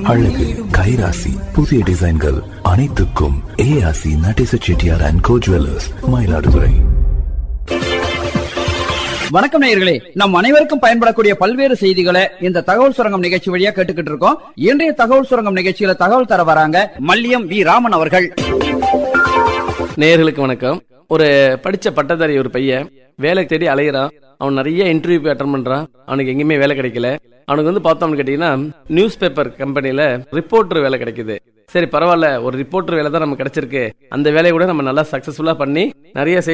அழகு கைராசி புதிய டிசைன்கள் அனைத்துக்கும் ஏஆசி Natesa Chettiar and co jewellers Mayiladuthurai வணக்கம் நேயர்களே நம் அனைவருக்கும் பயன்படக்கூடிய பல்வேறு செய்திகளை இந்த தகவல் சுரங்கம் நிகழ்ச்சி வழியா கேட்டுக்கிட்டு இருக்கோம் இன்றைய தகவல் சுரங்கம் நிகழ்ச்சியில தகவல் தர வராங்க மல்லியம் வி ராமன் அவர்கள் நேயர்களுக்கு வணக்கம் ஒரு படிச்ச பட்டதாரி ஒரு பையன் வேலை தேடி அலையிறான் அவன் நிறைய இன்டர்வியூ அட்டன் பண்றான் அவனுக்கு எங்கேயுமே வேலை கிடைக்கல அவனுக்கு வந்து பார்த்தோம்னு கேட்டீங்கன்னா நியூஸ் பேப்பர் கம்பெனில ரிப்போர்ட்டர் வேலை கிடைக்குது சரி பரவாயில்ல ஒரு ரிப்போர்ட்டர் வேலை தான் நமக்கு கிடைச்சிருக்கு அந்த வேலையை கூட நம்ம நல்லா சக்சஸ்ஃபுல்லா பண்ணி நிறைய